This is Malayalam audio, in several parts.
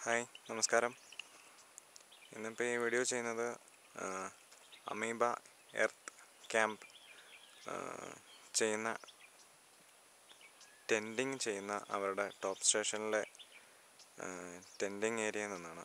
ഹായ് നമസ്കാരം ഇന്നിപ്പോൾ ഈ വീഡിയോ ചെയ്യുന്നത് അമീബ എർത്ത് ക്യാമ്പ് ചെയ്യുന്ന ടെൻഡിങ് ചെയ്യുന്ന അവരുടെ ടോപ്പ് സ്റ്റേഷനിലെ ടെൻഡിങ് ഏരിയയിൽ നിന്നാണ്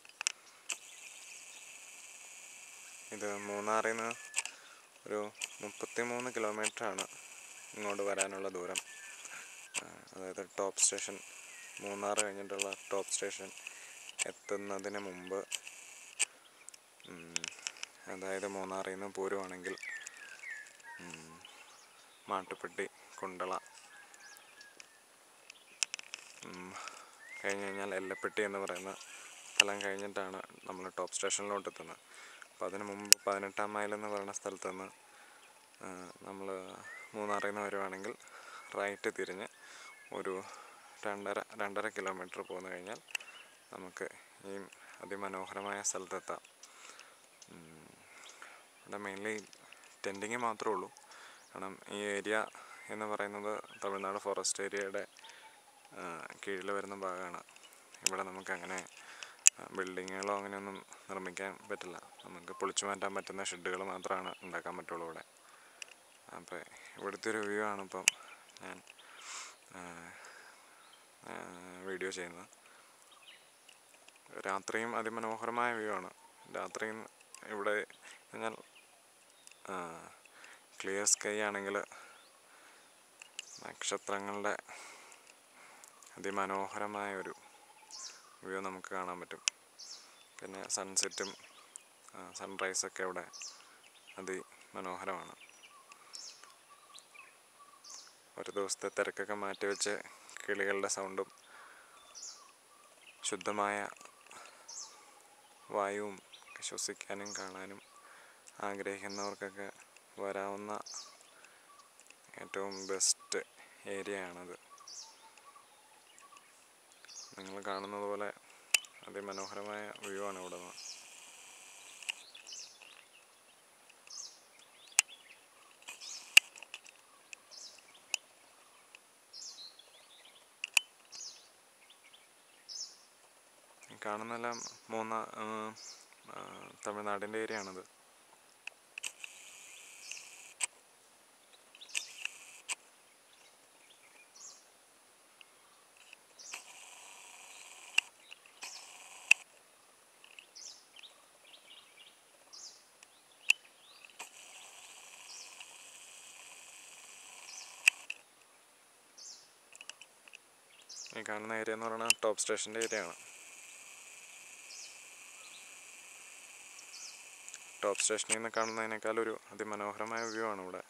ഇത് മൂന്നാറിൽ നിന്ന് ഒരു മുപ്പത്തി മൂന്ന് കിലോമീറ്ററാണ് ഇങ്ങോട്ട് വരാനുള്ള ദൂരം ആ, അതായത് ടോപ്പ് സ്റ്റേഷൻ മൂന്നാർ കഴിഞ്ഞിട്ടുള്ള ടോപ്പ് സ്റ്റേഷൻ എത്തുന്നതിന് മുമ്പ് ഉം, അതായത് മൂന്നാറിൽ നിന്ന് പോരുവാണെങ്കിൽ ഉം, മാട്ടുപ്പെട്ടി കുണ്ടള ഉം, കഴിഞ്ഞ് കഴിഞ്ഞാൽ എല്ലപ്പെട്ടി എന്ന് പറയുന്ന സ്ഥലം കഴിഞ്ഞിട്ടാണ് നമ്മൾ ടോപ്പ് സ്റ്റേഷനിലോട്ട് എത്തുന്നത് അപ്പോൾ അതിന് മുമ്പ് പതിനെട്ടാം മൈൽ എന്ന് പറയുന്ന സ്ഥലത്ത് നിന്ന് നമ്മൾ മൂന്നാറിൽ നിന്ന് വരുവാണെങ്കിൽ റൈറ്റ് തിരിഞ്ഞ് ഒരു രണ്ടര രണ്ടര കിലോമീറ്റർ പോന്നു കഴിഞ്ഞാൽ നമുക്ക് ഈ അതിമനോഹരമായ സ്ഥലത്തെത്താം ഉം, ഇവിടെ മെയിൻലി ടെൻഡിങ് മാത്രമേ ഉള്ളൂ കാരണം ഈ ഏരിയ എന്ന് പറയുന്നത് തമിഴ്നാട് ഫോറസ്റ്റ് ഏരിയയുടെ കീഴിൽ വരുന്ന ഭാഗമാണ് ഇവിടെ നമുക്ക് അങ്ങനെ ബിൽഡിങ്ങുകളോ അങ്ങനെയൊന്നും നിർമ്മിക്കാൻ പറ്റില്ല നമുക്ക് പൊളിച്ചു മാറ്റാൻ പറ്റുന്ന ഷെഡുകൾ മാത്രമാണ് ഉണ്ടാക്കാൻ പറ്റുള്ളൂ ഇവിടെ അപ്പോൾ ഇവിടുത്തെ ഒരു വ്യൂ ആണ് ഇപ്പം ഞാൻ വീഡിയോ ചെയ്യുന്നത് രാത്രിയും അതിമനോഹരമായ വ്യൂ ആണ് രാത്രിയും ഇവിടെ കഴിഞ്ഞാൽ ക്ലിയർ സ്കൈ ആണെങ്കിൽ നക്ഷത്രങ്ങളുടെ അതിമനോഹരമായ ഒരു വ്യൂ നമുക്ക് കാണാൻ പറ്റും പിന്നെ സൺസെറ്റും സൺറൈസൊക്കെ ഇവിടെ അതിമനോഹരമാണ് ഒരു ദിവസത്തെ തിരക്കൊക്കെ മാറ്റി വെച്ച് കിളികളുടെ സൗണ്ടും ശുദ്ധമായ വായുവും ഒക്കെ ശ്വസിക്കാനും കാണാനും ആഗ്രഹിക്കുന്നവർക്കൊക്കെ വരാവുന്ന ഏറ്റവും ബെസ്റ്റ് ഏരിയ ആണത് നിങ്ങൾ കാണുന്നത് പോലെ അതിമനോഹരമായ വ്യൂ ആണ് ഇവിടെ നിന്ന് ഈ കാണുന്നെല്ലാം മൂന്ന ആ, ആ, തമിഴ്നാടിൻ്റെ ഏരിയ ആണത് ഈ കാണുന്ന ഏരിയ എന്ന് പറയുന്നത് ടോപ്പ് സ്റ്റേഷൻ്റെ ഏരിയ ആണ് ടോപ്പ് സ്റ്റേഷനിൽ നിന്ന് കാണുന്നതിനേക്കാൾ ഒരു അതിമനോഹരമായ വ്യൂ ആണ് ഇവിടെ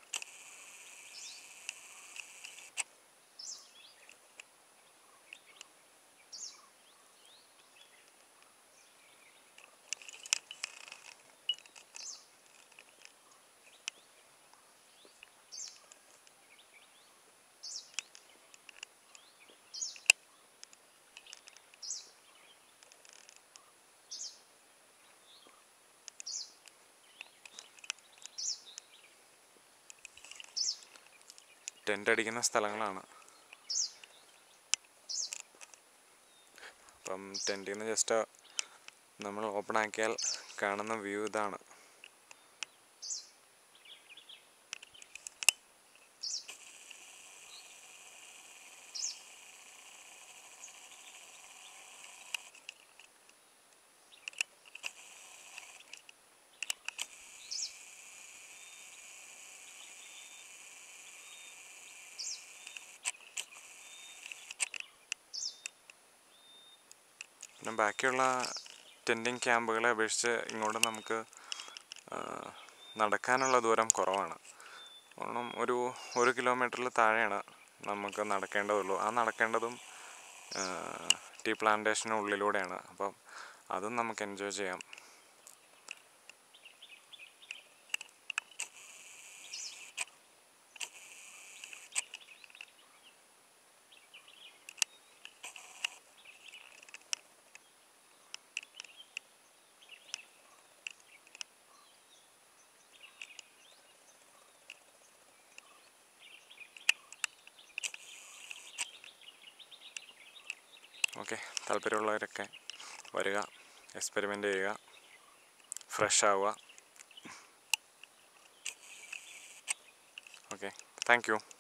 ടെൻ്റ് അടിക്കുന്ന സ്ഥലങ്ങളാണ് അപ്പം ടെൻറ്റിൽ നിന്ന് ജസ്റ്റ് നമ്മൾ ഓപ്പൺ ആക്കിയാൽ കാണുന്ന വ്യൂ ഇതാണ് പിന്നെ ബാക്കിയുള്ള ടെൻറ്റിങ് ക്യാമ്പുകളെ അപേക്ഷിച്ച് ഇങ്ങോട്ട് നമുക്ക് ആ, നടക്കാനുള്ള ദൂരം കുറവാണ് കാരണം ഒരു ഒരു കിലോമീറ്ററിൽ താഴെയാണ് നമുക്ക് നടക്കേണ്ടതുള്ളൂ ആ നടക്കേണ്ടതും ആ, ടീ പ്ലാന്റേഷനുള്ളിലൂടെയാണ് അപ്പം അതും നമുക്ക് എൻജോയ് ചെയ്യാം ഓക്കെ താല്പര്യമുള്ളവരൊക്കെ വരിക എക്സ്പെരിമെൻ്റ് ചെയ്യുക ഫ്രഷ് ആവുക ഓക്കെ താങ്ക് യു